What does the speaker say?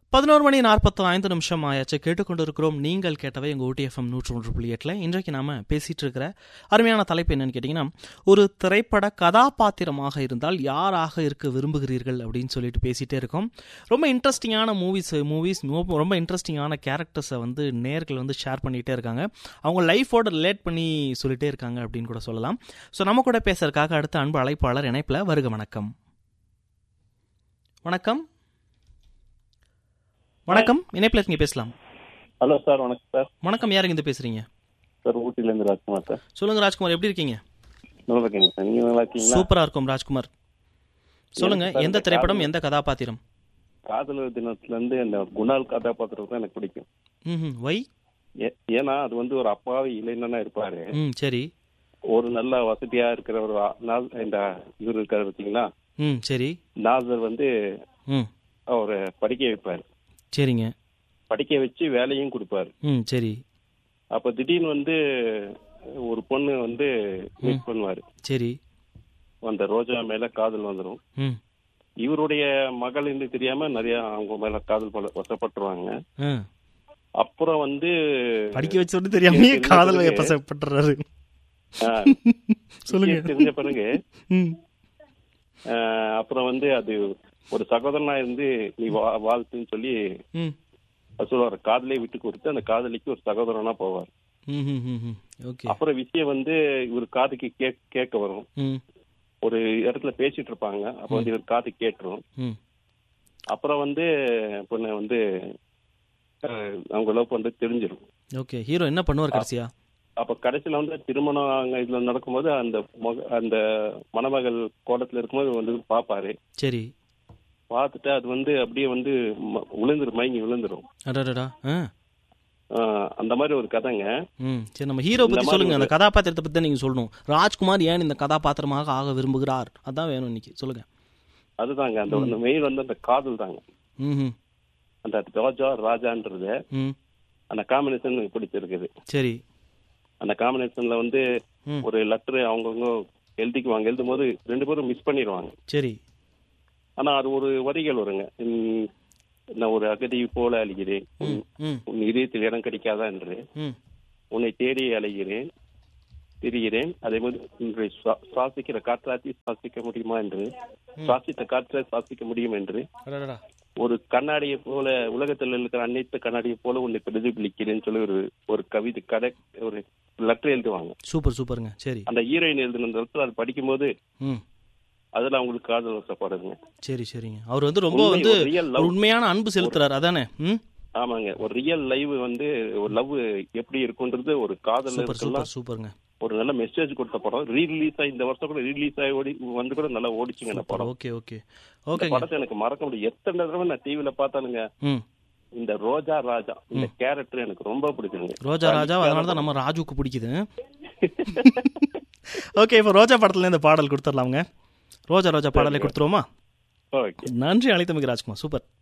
பதினோரு மணி நாற்பத்தி ஐந்து நிமிஷம் ஆயாச்சு கேட்டுக்கொண்டிருக்கிறோம் நீங்கள் கேட்டவை எங்கள் ஓடிஎஃப்எம் நூற்று ஒன்று புள்ளி எட்டில் இன்றைக்கு நாம பேசிட்டு இருக்கிற அருமையான தலைப்பு என்னன்னு கேட்டிங்கன்னா ஒரு திரைப்பட கதாபாத்திரமாக இருந்தால் யாராக இருக்க விரும்புகிறீர்கள் அப்படின்னு சொல்லிட்டு பேசிட்டே இருக்கோம் ரொம்ப இன்ட்ரெஸ்டிங்கான மூவிஸ் மூவிஸ் ரொம்ப இன்ட்ரெஸ்டிங்கான கேரக்டர்ஸை வந்து நேர்கள் வந்து ஷேர் பண்ணிகிட்டே இருக்காங்க அவங்க லைஃபோட ரிலேட் பண்ணி சொல்லிட்டே இருக்காங்க அப்படின்னு கூட சொல்லலாம் ஸோ நம்ம கூட பேசுறதுக்காக அடுத்த அன்பு அழைப்பாளர் இணைப்பில் வருக வணக்கம் வணக்கம் வணக்கம் இணைப்பில் இருக்கீங்க பேசலாம் ஹலோ சார் வணக்கம் சார் வணக்கம் யாருங்க இந்த பேசுறீங்க சார் ஊட்டிலேருந்து ராஜ்குமார் சார் சொல்லுங்க ராஜ்குமார் எப்படி இருக்கீங்க நல்லா இருக்கீங்க சார் நீங்கள் நல்லா இருக்கீங்களா சூப்பரா இருக்கும் ராஜ்குமார் சொல்லுங்க எனக்கு எந்த இந்த திரைப்படம் காதல் எந்த கதாபாத்திரம் காதலர் தினத்துலேருந்து அந்த குணால் கதாபாத்திரம் தான் எனக்கு பிடிக்கும் ம் வை ஏ- ஏன்னா அது வந்து ஒரு அப்பாவி இளைஞனா இருப்பாரு ம் சரி ஒரு நல்ல வசதியா இருக்கிற ஒரு ஆ- நாள் இந்த இவர் இருக்காரு பார்த்தீங்களா ம் சரி நாசர் வந்து ம் அவரை படிக்க வைப்பார் சரிங்க படிக்க வச்சு வேலையும் கொடுப்பாரு ம் சரி அப்ப திடீர்னு வந்து ஒரு பொண்ணு வந்து மீட் பண்ணுவாரு சரி அந்த ரோஜா மேல காதல் வந்துடும் ம் இவருடைய மகள் என்று தெரியாம நிறைய அவங்க மேல காதல் பல வசப்பட்டுருவாங்க ஆ அப்புறம் வந்து படிக்க வச்சோன்னு தெரியாமயே தெரிஞ்ச காதல் பிறகு- வயப்பசப்படுறாரு ஆ, சொல்லுங்க தெரிஞ்ச பிறகு ம் ஆ, அப்புறம் வந்து அது ஒரு சகோதரனா இருந்து நீ வா- வாழ்த்துன்னு சொல்லி ம் அது சொல்லுவாரு காதலே விட்டு கொடுத்து அந்த காதலிக்கு ஒரு சகோதரனா போவார் ம் ம் ம் ம் ஓகே அப்புறம் விஷயம் வந்து இவர் காதுக்கு கேக் கேட்க வரும் ம் ஒரு இடத்துல பேசிட்டு இருப்பாங்க அப்ப வந்து இவர் காது கேட்டுரும் ம் அப்புறம் வந்து பொண்ணு வந்து அஹ், அவங்க லவ் பண்றது தெரிஞ்சிடும் ஓகே ஹீரோ என்ன பண்ணுவார் கடைசியா அப்ப கடைசியில வந்து திருமணம் அங்க இதுல நடக்கும்போது அந்த மக- அந்த மணமகள் கோலத்துல இருக்கும்போது வந்து பாப்பாரு சரி பார்த்துட்டு அது வந்து அப்படியே வந்து ம- விழுந்துரும் மயங்கி விழுந்துரும் அடடடா ஆ ஆஹ் அந்த மாதிரி ஒரு கதைங்க ம் சரி நம்ம ஹீரோ இந்த பத்தி மாதிரி சொல்லுங்க ஒரு- அந்த கதாபாத்திரத்தை பத்தி தான் நீங்க சொல்லணும் ராஜ்குமார் ஏன் இந்த கதாபாத்திரமாக ஆக விரும்புகிறார் அதான் வேணும் இன்னைக்கு சொல்லுங்க அதுதாங்க அந்த மெயின் வந்து அந்த காதல் தாங்க ம் ம் அந்த ரோஜா ராஜான்றது ம் அந்த காம்பினேஷன் எனக்கு பிடிச்சிருக்குது சரி அந்த காம்பினேஷன்ல வந்து ம். ஒரு லெட்டர் அவங்கவுங்க எழுதிக்குவாங்க எழுதும் போது ரெண்டு பேரும் மிஸ் பண்ணிடுவாங்க சரி ஆனா அது ஒரு வரிகள் வருங்க உம், நான் ஒரு அகதி போல அழுகிறேன் ம் ம் உன் இதயத்தில் இடம் கிடைக்காதா என்று ம் உன்னை தேடி அலைகிறேன் திரிகிறேன் அதே மாதிரி இன்று சுவா- சுவாசிக்கிற காற்றாத்தி சுவாசிக்க முடியுமா என்று சுவாசித்த காற்றை சுவாசிக்க முடியும் என்று அடடடா ஒரு கண்ணாடியை போல உலகத்தில் இருக்கிற அனைத்து கண்ணாடியை போல உன்னை பிரதிபலிக்கிறேன்னு சொல்லி ஒரு ஒரு கவிதை கடை ஒரு லெட்டர் எழுதுவாங்க சூப்பர் சூப்பருங்க சரி அந்த ஹீரோயின் எழுதின அந்த லெட்டர் அது படிக்கும்போது ம் அதுல அவங்களுக்கு காதல் வசப்படுதுங்க சரி சரிங்க அவர் வந்து ரொம்ப உண்மை, வந்து ஒரு real love. ஒரு உண்மையான அன்பு செலுத்துறாரு அதானே ம் ஆமாங்க ஒரு ரியல் லைவ் வந்து ஒரு லவ் எப்படி இருக்குன்றது ஒரு காதல் சூப்பர் இருக்கலாம் சூப்பர் சூப்பருங்க ஒரு நல்ல மெசேஜ் கொடுத்த படம் ரீ ரிலீஸ் ஆகி இந்த வருஷம் கூட ரிலீஸ் ஆகி ஓடி வந்து கூட நல்லா ஓடிச்சுங்க இந்த படம் ஓகே ஓகே இந்த ஓகேங்க படத்தை எனக்கு மறக்க முடியும் எத்தனை தடவை நான் டிவில பார்த்தானுங்க ம் இந்த ரோஜா ராஜா இந்த கேரக்டர் எனக்கு ரொம்ப பிடிக்குங்க ரோஜா ராஜா அதனால தான் நம்ம ராஜுக்கு பிடிக்குது ஓகே இப்போ ரோஜா படத்துல இந்த பாடல் கொடுத்துடலாமுங்க ரோஜா ரோஜா பாடலை கொடுத்துருவோமா ஓகே நன்றி அழைத்தமைக்கு ராஜ்குமார் சூப்பர்